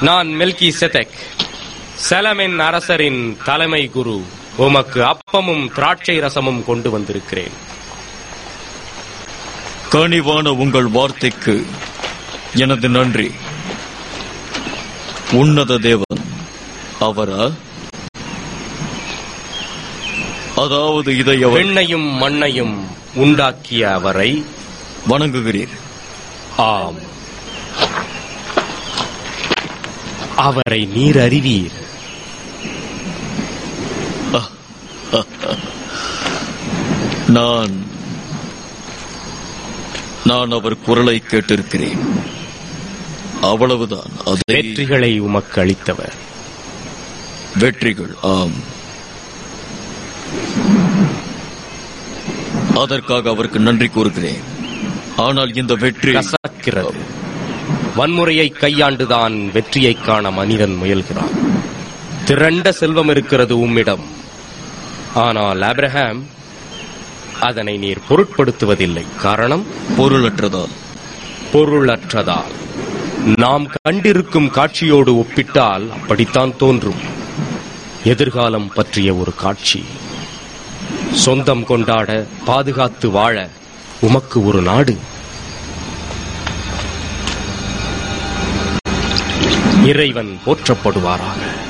நான் மெல்கி செதெக் செலமின் அரசரின் தலைமை குரு உமக்கு அப்பமும் திராட்சை ரசமும் கொண்டு வந்திருக்கிறேன் கனிவான உங்கள் வார்த்தைக்கு எனது நன்றி உன்னத தேவன் அவரா அதாவது இதை அவர் பெண்ணையும் மண்ணையும் உண்டாக்கிய அவரை வணங்குகிறீர் ஆம் அவரை நீர் அறிவீர் நான் நான் அவர் குரலை கேட்டிருக்கிறேன் அவ்வளவுதான் அதை வெற்றிகளை உமக்கு அளித்தவர் வெற்றிகள் ஆம் அதற்காக அவருக்கு நன்றி கூறுகிறேன் ஆனால் இந்த வெற்றி கசக்கிறது வன்முறையை கையாண்டுதான் வெற்றியை காண மனிதன் முயல்கிறான் திரண்ட செல்வம் இருக்கிறது உம்மிடம் ஆனால் ஆபிரகாம் அதனை நீர் பொருட்படுத்துவதில்லை காரணம் பொருளற்றதால் பொருளற்றதால் நாம் கண்டிருக்கும் காட்சியோடு ஒப்பிட்டால் அப்படித்தான் தோன்றும் எதிர்காலம் பற்றிய ஒரு காட்சி சொந்தம் கொண்டாட பாதுகாத்து வாழ உமக்கு ஒரு நாடு இறைவன் போற்றப்படுவாராக